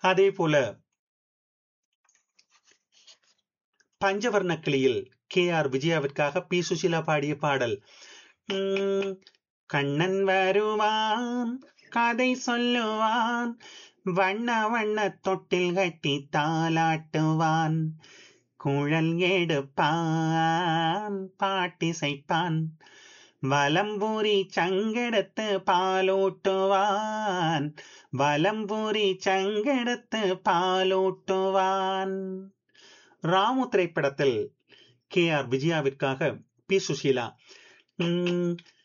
அதே போல பஞ்சவர்ண கிளியில் கே ஆர் விஜயாவிற்காக பி சுசிலா பாடிய பாடல் உம், கண்ணன் வருவான் கதை சொல்லுவான் வண்ண வண்ண தொட்டில் கட்டி தாலாட்டுவான் குழல் எடுப்பான் பாட்டிசைப்பான் வலம்பூரி சங்கெடுத்து பாலூட்டுவான் வலம்பூரி சங்கெடுத்து பாலூட்டுவான் ராமு திரைப்படத்தில் கே ஆர் விஜயாவிற்காக பி சுஷீலா உம்,